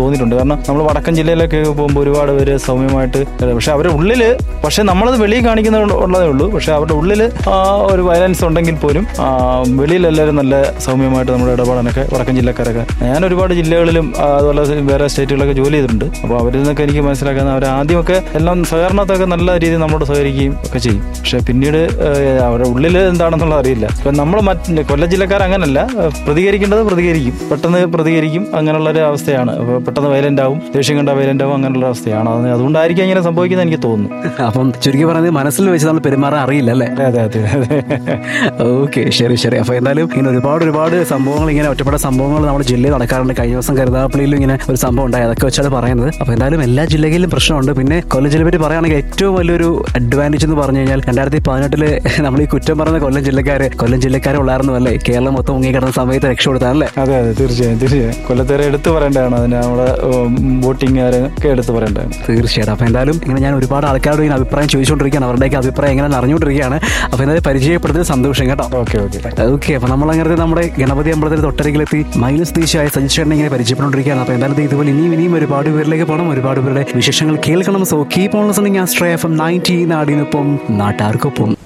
തോന്നിയിട്ടുണ്ട് കാരണം നമ്മൾ വടക്കൻ ജില്ലയിലൊക്കെ പോകുമ്പോൾ ഒരുപാട് പേര് സൗമ്യമായിട്ട് പക്ഷെ അവരുടെ ഉള്ളില് പക്ഷെ നമ്മളത് വെളിയിൽ കാണിക്കുന്ന ഉള്ളതേ ഉള്ളൂ പക്ഷെ അവരുടെ ഉള്ളിൽ ഒരു വയലൻസ് ഉണ്ടെങ്കിൽ പോലും ആ, വെളിയിൽ എല്ലാവരും നല്ല സൗമ്യമായിട്ട് നമ്മുടെ ഇടപാടാനൊക്കെ വടക്കൻ ജില്ലക്കാരൊക്കെ ഞാൻ ഒരുപാട് ജില്ലകളിലും ആ, അതുപോലെ വേറെ സ്റ്റേറ്റുകളിലൊക്കെ ജോലി ചെയ്തിട്ടുണ്ട് അപ്പോൾ അവരിൽ നിന്നൊക്കെ എനിക്ക് മനസ്സിലാക്കാൻ അവർ ആദ്യമൊക്കെ എല്ലാം സഹകരണത്തൊക്കെ നല്ല രീതിയിൽ നമ്മളോട് സഹകരിക്കുകയും ഒക്കെ ചെയ്യും പക്ഷെ പിന്നീട് ആ, അവരുടെ ഉള്ളിൽ എന്താണെന്നുള്ളത് അറിയില്ല ഇപ്പം നമ്മൾ മറ്റ് കൊല്ലം ജില്ലക്കാർ അങ്ങനല്ല ആ, പ്രതികരിക്കേണ്ടത് പ്രതികരിക്കും പെട്ടെന്ന് പ്രതികരിക്കും അങ്ങനെയുള്ള ഒരു അവസ്ഥയാണ് അപ്പോൾ പെട്ടെന്ന് വയലന്റ് ആവും ദേഷ്യം കണ്ട വയലന്റ് ആവും അങ്ങനെയുള്ള അവസ്ഥയാണ് അത് അതുകൊണ്ടായിരിക്കും ഇങ്ങനെ സംഭവിക്കുന്നത് എനിക്ക് തോന്നുന്നു അപ്പം ചുരുക്കി പറയുന്നത് മനസ്സിൽ വെച്ച് നമ്മൾ പെരുമാറാൻ അറിയില്ല അല്ലേ അതെ അതെ അതെ അതെ ഓക്കെ ശരി ശരി അപ്പൊ എന്തായാലും ഇങ്ങനെ ഒരുപാട് ഒരുപാട് സംഭവങ്ങൾ ഇങ്ങനെ ഒറ്റപ്പെട്ട സംഭവങ്ങൾ നമ്മുടെ ജില്ലയിൽ നടക്കാറുണ്ട് കഴിഞ്ഞ ദിവസം കരുതാപ്പള്ളിയിലും ഇങ്ങനെ ഒരു സംഭവം ഉണ്ടായി അതൊക്കെ വെച്ചാണ് പറയുന്നത് അപ്പൊ എന്തായാലും എല്ലാ ജില്ലകളിലും പ്രശ്നമുണ്ട് പിന്നെ കൊല്ലം ജില്ലയെ പറ്റി പറയുകയാണെങ്കിൽ ഏറ്റവും വലിയൊരു അഡ്വാൻറ്റേജ് എന്ന് പറഞ്ഞു കഴിഞ്ഞാൽ രണ്ടായിരത്തി പതിനെട്ടില് നമ്മൾ ഈ കുറ്റം പറഞ്ഞ കൊല്ലം ജില്ലക്കാര് കൊല്ലം ജില്ലക്കാരെ ഉള്ളായിരുന്നു അല്ലേ കേരളം മൊത്തം മുങ്ങി കിടന്ന സമയത്ത് രക്ഷപ്പെടുത്താനല്ലേ അതെ അതെ തീർച്ചയായും തീർച്ചയായും കൊല്ലത്തേരെ എടുത്തു പറയേണ്ടതാണ് അതിന് നമ്മുടെ ബോട്ടിങ്ങുകാരൊക്കെ എടുത്തു പറയേണ്ടതാണ് തീർച്ചയായിട്ടും അപ്പൊ എന്തായാലും ഇങ്ങനെ ഞാൻ ഒരുപാട് ആൾക്കാരോട് ഇങ്ങനെ അഭിപ്രായം ചോദിച്ചുകൊണ്ടിരിക്കുകയാണ് അവരുടെയൊക്കെ അഭിപ്രായം എങ്ങനെ അറിഞ്ഞുകൊണ്ടിരിക്കുകയാണ് അപ്പൊ എന്തായാലും പരിചയപ്പെടുന്നത് സന്തോഷം കേട്ടോ ഓക്കെ ഓക്കെ ഓക്കെ അപ്പൊ നമ്മൾ അങ്ങനത്തെ നമ്മുടെ ഗണപതി അമ്പലത്തിൽ തൊട്ടരികിലെത്തി മൈനസ് ദീശയായ സജിച്ചേട്ടനെ ഇങ്ങനെ പരിചയപ്പെട്ടുകൊണ്ടിരിക്കുകയാണ് അപ്പൊ എന്തായാലും ഇതുപോലെ ഇനിയും ഇനിയും ഒരുപാട് പേരിലേക്ക് പോകണം ഒരുപാട് പേരുടെ വിശേഷങ്ങൾ കേൾക്കണം സോ കീപ് ഓൺ ലിസണിങ് ആസ്ട്രേ എഫ് എം നയൻറ്റി നാടിനൊപ്പം നാട്ടാർക്കൊപ്പം